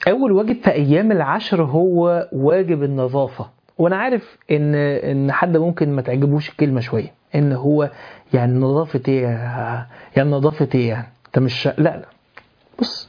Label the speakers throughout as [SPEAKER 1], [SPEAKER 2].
[SPEAKER 1] أول واجب في أيام العشر هو واجب النظافة وأنا عارف إن إن حد ممكن ما تعجبوش الكلمة شوية إن هو يعني نظافة إيه يعني نظافة إيه يعني أنت مش لا لا بص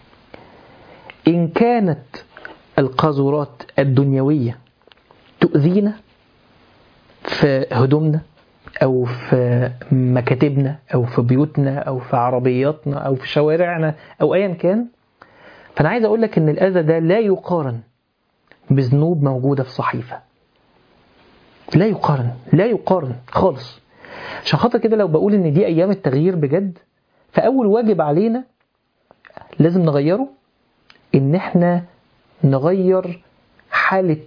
[SPEAKER 1] إن كانت القاذورات الدنيوية تؤذينا في هدومنا أو في مكاتبنا أو في بيوتنا أو في عربياتنا أو في شوارعنا أو أيا كان فأنا عايز أقول لك إن الأذى ده لا يقارن بذنوب موجودة في صحيفة لا يقارن لا يقارن خالص عشان خاطر كده لو بقول إن دي أيام التغيير بجد فأول واجب علينا لازم نغيره إن إحنا نغير حالة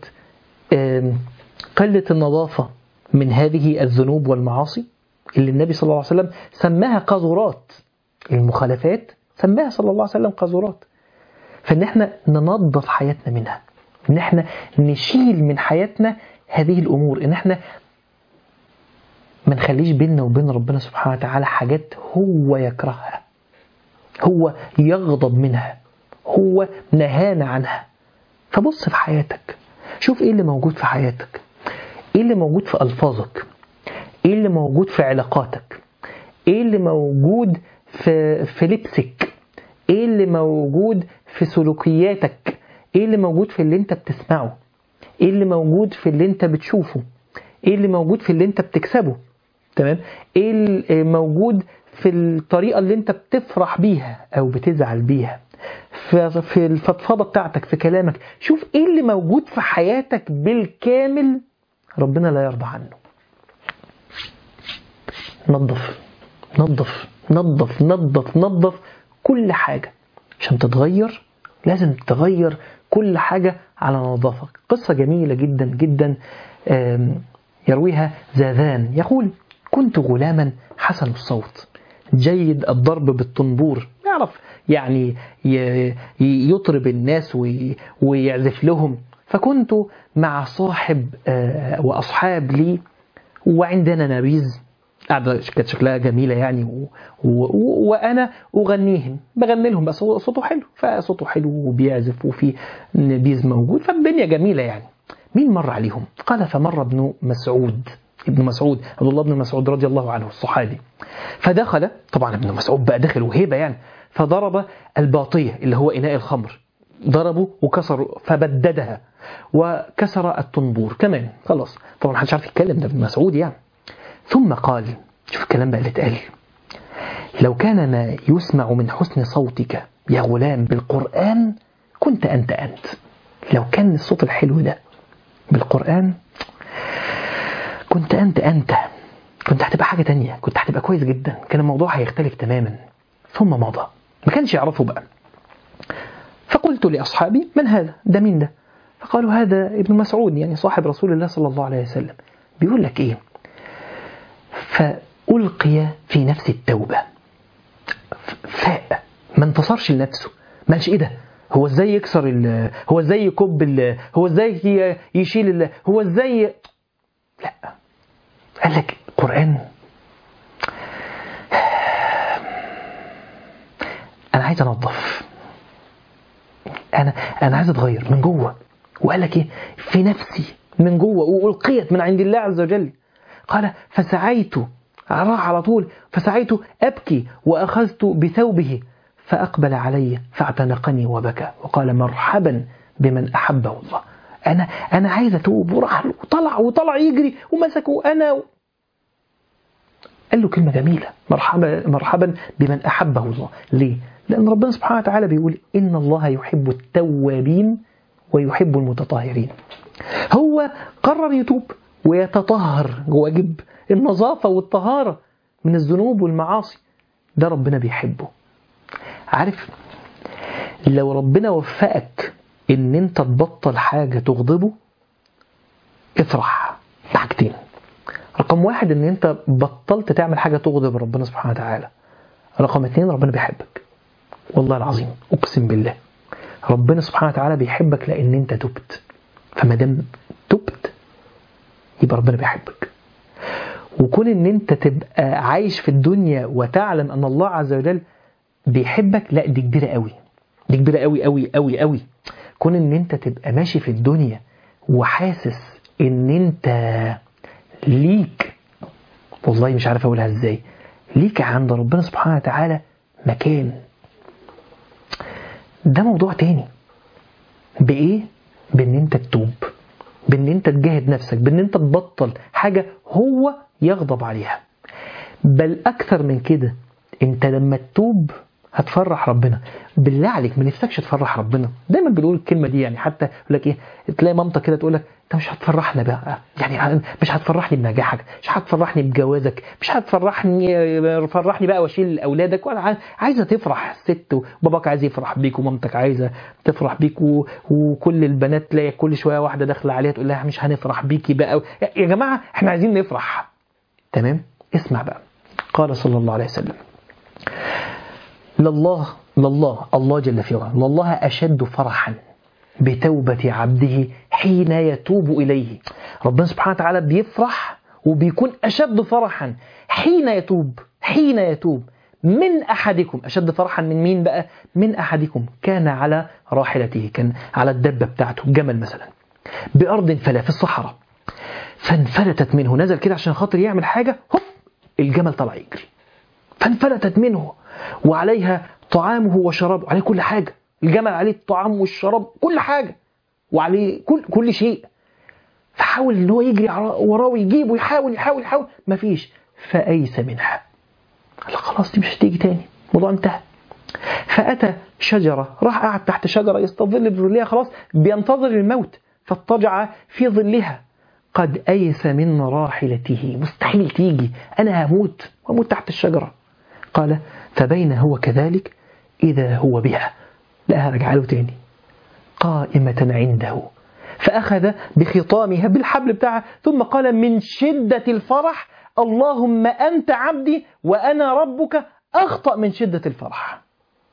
[SPEAKER 1] قلة النظافة من هذه الذنوب والمعاصي اللي النبي صلى الله عليه وسلم سماها قاذورات المخالفات سماها صلى الله عليه وسلم قاذورات فإن احنا ننظف حياتنا منها إن احنا نشيل من حياتنا هذه الأمور إن احنا ما نخليش بيننا وبين ربنا سبحانه وتعالى حاجات هو يكرهها هو يغضب منها هو نهانا عنها فبص في حياتك شوف ايه اللي موجود في حياتك ايه اللي موجود في الفاظك ايه اللي موجود في علاقاتك ايه اللي موجود في في لبسك ايه اللي موجود في سلوكياتك ايه اللي موجود في اللي انت بتسمعه ايه اللي موجود في اللي انت بتشوفه ايه اللي موجود في اللي انت بتكسبه تمام ايه اللي موجود في الطريقه اللي انت بتفرح بيها او بتزعل بيها في في الفضفضه بتاعتك في كلامك شوف ايه اللي موجود في حياتك بالكامل ربنا لا يرضى عنه نظف نظف نظف نظف نظف كل حاجة عشان تتغير لازم تغير كل حاجة على نظافة قصة جميلة جدا جدا يرويها زاذان يقول كنت غلاما حسن الصوت جيد الضرب بالطنبور يعرف يعني يطرب الناس ويعزف لهم فكنت مع صاحب وأصحاب لي وعندنا نبيذ قاعدة كانت شكلها جميلة يعني و... و... وأنا أغنيهم بغني لهم بس صوته حلو فصوته حلو وبيعزف وفي نبيذ موجود فالدنيا جميلة يعني مين مر عليهم قال فمر ابن مسعود ابن مسعود عبد الله بن مسعود رضي الله عنه الصحابي فدخل طبعا ابن مسعود بقى داخل وهيبة يعني فضرب الباطية اللي هو إناء الخمر ضربه وكسر فبددها وكسر الطنبور كمان خلاص طبعا محدش عارف يتكلم ده ابن مسعود يعني ثم قال شوف الكلام بقى اللي اتقال لو كان ما يسمع من حسن صوتك يا غلام بالقرآن كنت أنت أنت لو كان الصوت الحلو ده بالقرآن كنت أنت أنت كنت هتبقى حاجة تانية كنت هتبقى كويس جدا كان الموضوع هيختلف تماما ثم مضى ما كانش يعرفه بقى فقلت لأصحابي من هذا ده مين ده فقالوا هذا ابن مسعود يعني صاحب رسول الله صلى الله عليه وسلم بيقول لك ايه فألقي في نفس التوبة فاء ما انتصرش لنفسه ما قالش ايه ده هو ازاي يكسر ال هو ازاي يكب ال هو ازاي يشيل ال هو ازاي لا قال لك قرآن انا عايز انظف انا انا عايز اتغير من جوه وقال لك ايه في نفسي من جوه والقيت من عند الله عز وجل قال فسعيت راح على طول فسعيت ابكي واخذت بثوبه فاقبل علي فاعتنقني وبكى وقال مرحبا بمن احبه الله انا انا عايز اتوب وراح وطلع وطلع يجري ومسكه انا قال له كلمة جميلة مرحبا مرحبا بمن أحبه الله ليه؟ لأن ربنا سبحانه وتعالى بيقول إن الله يحب التوابين ويحب المتطهرين هو قرر يتوب ويتطهر واجب النظافة والطهارة من الذنوب والمعاصي ده ربنا بيحبه عارف لو ربنا وفقك ان انت تبطل حاجة تغضبه افرح بحاجتين رقم واحد ان انت بطلت تعمل حاجة تغضب ربنا سبحانه وتعالى رقم اثنين ربنا بيحبك والله العظيم اقسم بالله ربنا سبحانه وتعالى بيحبك لان انت تبت فما دام تبت يبقى ربنا بيحبك وكون ان انت تبقى عايش في الدنيا وتعلم ان الله عز وجل بيحبك لا دي كبيره قوي دي كبيرة قوي قوي قوي قوي كون ان انت تبقى ماشي في الدنيا وحاسس ان انت ليك والله مش عارف اقولها ازاي ليك عند ربنا سبحانه وتعالى مكان ده موضوع تاني بايه بان انت تتوب بان انت تجاهد نفسك بان انت تبطل حاجة هو يغضب عليها بل اكثر من كده انت لما تتوب هتفرح ربنا بالله عليك ما نفسكش تفرح ربنا دايما بنقول الكلمه دي يعني حتى يقول لك ايه تلاقي مامتك كده تقول لك انت مش هتفرحنا بقى يعني مش هتفرحني بنجاحك مش هتفرحني بجوازك مش هتفرحني فرحني بقى واشيل اولادك ولا عايزه تفرح الست وباباك عايز يفرح بيك ومامتك عايزه تفرح بيك و... وكل البنات تلاقي كل شويه واحده داخله عليها تقول لها مش هنفرح بيكي بقى يا جماعه احنا عايزين نفرح تمام اسمع بقى قال صلى الله عليه وسلم لله لله الله جل في علاه لله أشد فرحا بتوبة عبده حين يتوب إليه ربنا سبحانه وتعالى بيفرح وبيكون أشد فرحا حين يتوب حين يتوب من أحدكم أشد فرحا من مين بقى من أحدكم كان على راحلته كان على الدبة بتاعته الجمل مثلا بأرض فلا في الصحراء فانفلتت منه نزل كده عشان خاطر يعمل حاجة هوب الجمل طلع يجري فانفلتت منه وعليها طعامه وشرابه عليه كل حاجة الجمل عليه الطعام والشراب كل حاجة وعليه كل كل شيء فحاول ان هو يجري وراه ويجيبه ويحاول يحاول يحاول مفيش فأيس منها قال خلاص دي مش هتيجي تاني الموضوع انتهى فأتى شجرة راح قعد تحت شجرة يستظل بظلها خلاص بينتظر الموت فاضطجع في ظلها قد أيس من راحلته مستحيل تيجي أنا هموت وأموت تحت الشجرة قال فبين هو كذلك إذا هو بها لا رجع له تاني قائمة عنده فأخذ بخطامها بالحبل بتاعها ثم قال من شدة الفرح اللهم أنت عبدي وأنا ربك أخطأ من شدة الفرح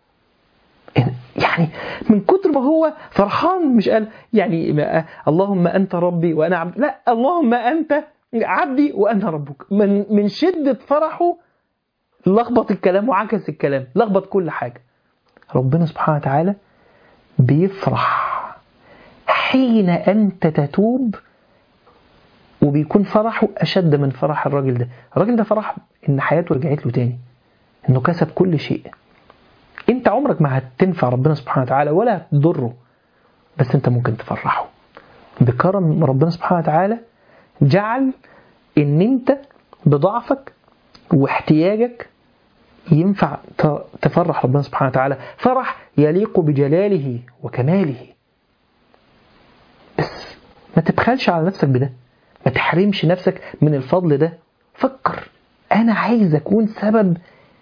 [SPEAKER 1] يعني من كتر ما هو فرحان مش قال يعني اللهم أنت ربي وأنا عبدي لا اللهم أنت عبدي وأنا ربك من من شدة فرحه لخبط الكلام وعكس الكلام لخبط كل حاجة ربنا سبحانه وتعالى بيفرح حين أنت تتوب وبيكون فرحه أشد من فرح الراجل ده الراجل ده فرح إن حياته رجعت له تاني إنه كسب كل شيء أنت عمرك ما هتنفع ربنا سبحانه وتعالى ولا هتضره بس أنت ممكن تفرحه بكرم ربنا سبحانه وتعالى جعل إن أنت بضعفك واحتياجك ينفع تفرح ربنا سبحانه وتعالى فرح يليق بجلاله وكماله بس ما تبخلش على نفسك بده ما تحرمش نفسك من الفضل ده فكر انا عايز اكون سبب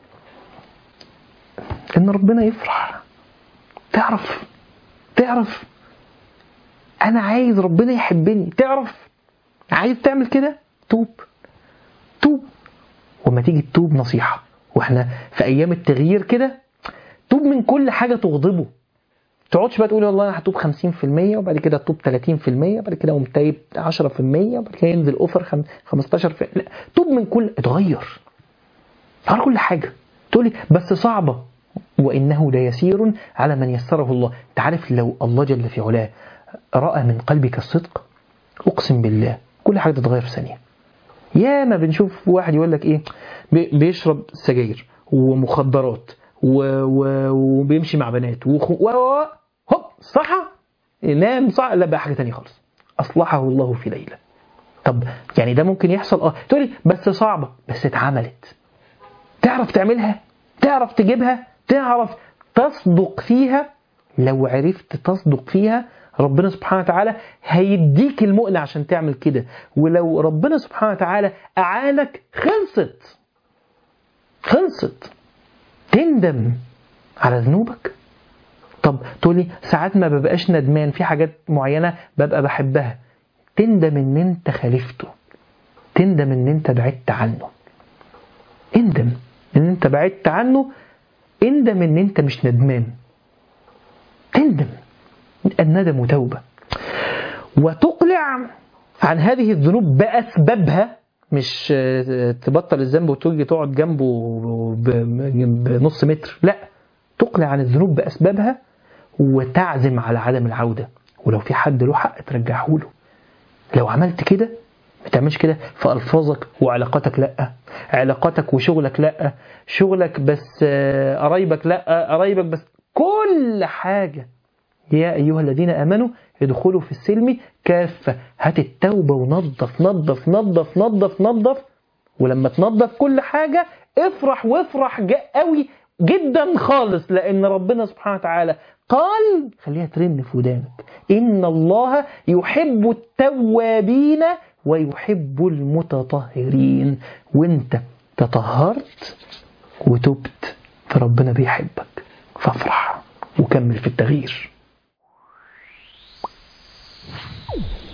[SPEAKER 1] ان ربنا يفرح تعرف تعرف انا عايز ربنا يحبني تعرف عايز تعمل كده توب توب وما تيجي تتوب نصيحة واحنا في ايام التغيير كده توب من كل حاجة تغضبه تقعدش بقى تقول والله انا هتوب 50% وبعد كده تتوب 30% وبعد كده اقوم تايب 10% وبعد كده ينزل اوفر 15% لا توب من كل اتغير غير كل حاجة تقولي بس صعبة وإنه ليسير على من يسره الله انت عارف لو الله جل في علاه رأى من قلبك الصدق أقسم بالله كل حاجة تتغير في ثانية يا ما بنشوف واحد يقول لك ايه بيشرب سجاير ومخدرات و... و... وبيمشي مع بنات وخ... و... هوب صحى نام صح لا بقى حاجه ثانيه خالص اصلحه الله في ليله طب يعني ده ممكن يحصل اه تقولي بس صعبه بس اتعملت تعرف تعملها تعرف تجيبها تعرف تصدق فيها لو عرفت تصدق فيها ربنا سبحانه وتعالى هيديك المؤنة عشان تعمل كده ولو ربنا سبحانه وتعالى أعانك خلصت خلصت تندم على ذنوبك طب تقولي ساعات ما ببقاش ندمان في حاجات معينة ببقى بحبها تندم ان انت خالفته تندم ان انت بعدت عنه اندم ان انت بعدت عنه اندم ان انت مش ندمان تندم الندم توبة وتقلع عن هذه الذنوب بأسبابها مش تبطل الذنب وتيجي تقعد جنبه بنص متر لا تقلع عن الذنوب بأسبابها وتعزم على عدم العودة ولو في حد له حق ترجعه له لو عملت كده ما تعملش كده في ألفاظك وعلاقاتك لأ علاقاتك وشغلك لأ شغلك بس آه، قرايبك لأ قرايبك بس كل حاجة يا أيها الذين آمنوا ادخلوا في السلم كافة هات التوبة ونظف نظف نظف نظف نظف ولما تنظف كل حاجة افرح وافرح جا- قوي جدا خالص لأن ربنا سبحانه وتعالى قال خليها ترن في ودانك إن الله يحب التوابين ويحب المتطهرين وانت تطهرت وتبت فربنا بيحبك فافرح وكمل في التغيير